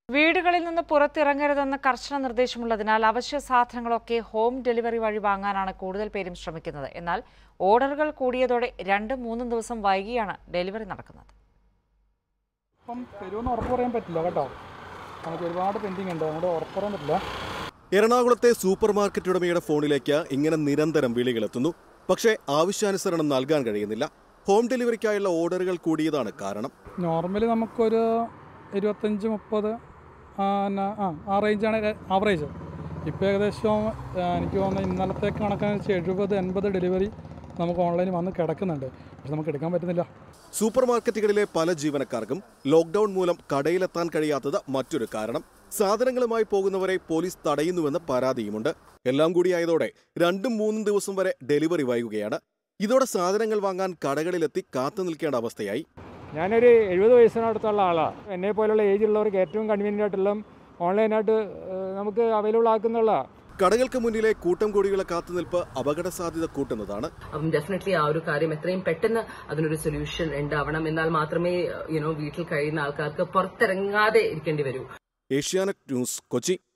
വീടുകളിൽ നിന്ന് പുറത്തിറങ്ങരുതെന്ന് കർശന നിർദ്ദേശമുള്ളതിനാൽ അവശ്യ സാധനങ്ങളൊക്കെ ഹോം ഡെലിവറി വഴി വാങ്ങാനാണ് കൂടുതൽ പേരും ശ്രമിക്കുന്നത് എന്നാൽ ഓർഡറുകൾ കൂടിയതോടെ രണ്ടും മൂന്നും ദിവസം വൈകിയാണ് ഡെലിവറി നടക്കുന്നത് ഇപ്പം തരുമെന്ന് ഉറപ്പ് പറയാൻ പറ്റില്ല കേട്ടോ നമുക്ക് ഒരുപാട് പെൻഡിങ് ഉണ്ട് അതുകൊണ്ട് ഉറപ്പ് പറയാൻ പറ്റില്ല എറണാകുളത്തെ സൂപ്പർ മാർക്കറ്റ് ഉടമയുടെ ഫോണിലേക്ക് ഇങ്ങനെ നിരന്തരം വിളികളെത്തുന്നു പക്ഷേ ആവശ്യാനുസരണം നൽകാൻ കഴിയുന്നില്ല ഹോം ഡെലിവറിക്കായുള്ള ഓർഡറുകൾ കൂടിയതാണ് കാരണം നോർമലി നമുക്കൊരു ഇരുപത്തഞ്ച് മുപ്പത് ആ ന- ആ ആ റേഞ്ചാണ് ആവറേജ് ഇപ്പോൾ ഏകദേശം ആ, എനിക്ക് തോന്നുന്നത് ഇന്നലത്തെ കണക്കനുസരിച്ച് എഴുപത് എൺപത് ഡെലിവറി നമുക്ക് ഓൺലൈനിൽ വന്ന് കിടക്കുന്നുണ്ട് പക്ഷെ നമുക്ക് എടുക്കാൻ പറ്റുന്നില്ല സൂപ്പർ മാർക്കറ്റുകളിലെ പല ജീവനക്കാർക്കും ലോക്ക്ഡൌൺ മൂലം കടയിലെത്താൻ കഴിയാത്തത് മറ്റൊരു കാരണം സാധനങ്ങളുമായി പോകുന്നവരെ പോലീസ് തടയുന്നുവെന്ന് പരാതിയുമുണ്ട് എല്ലാം കൂടിയായതോടെ രണ്ടും മൂന്നും ദിവസം വരെ ഡെലിവറി വൈകുകയാണ് ഇതോടെ സാധനങ്ങൾ വാങ്ങാൻ കടകളിലെത്തി കാത്തു നിൽക്കേണ്ട അവസ്ഥയായി ഞാനൊരു എഴുപത് വയസ്സിനടുത്തുള്ള ആളാണ് എന്നെ പോലുള്ള ഏജ് ഉള്ളവർക്ക് ഏറ്റവും കൺവീനിയൻ്റ് ആയിട്ടുള്ള ഓൺലൈനായിട്ട് ഏഹ്, നമുക്ക് അവൈലബിൾ ആക്കുന്നുള്ള കടകൾക്ക് മുന്നിലെ കൂട്ടം കൂടികളെ കാത്തുനിൽപ്പ് അപകട സാധ്യത കൂട്ടുന്നതാണ് അപ്പം ഡെഫിനറ്റ്ലി ആ ഒരു കാര്യം എത്രയും പെട്ടെന്ന് അതിനൊരു സൊല്യൂഷൻ ഉണ്ടാവണം എന്നാൽ മാത്രമേ യുനോ വീട്ടിൽ കഴിയുന്ന ആൾക്കാർക്ക് പുറത്തിറങ്ങാതെ ഇരിക്കേണ്ടി വരൂ ഏഷ്യാനെറ്റ് ന്യൂസ് കൊച്ചി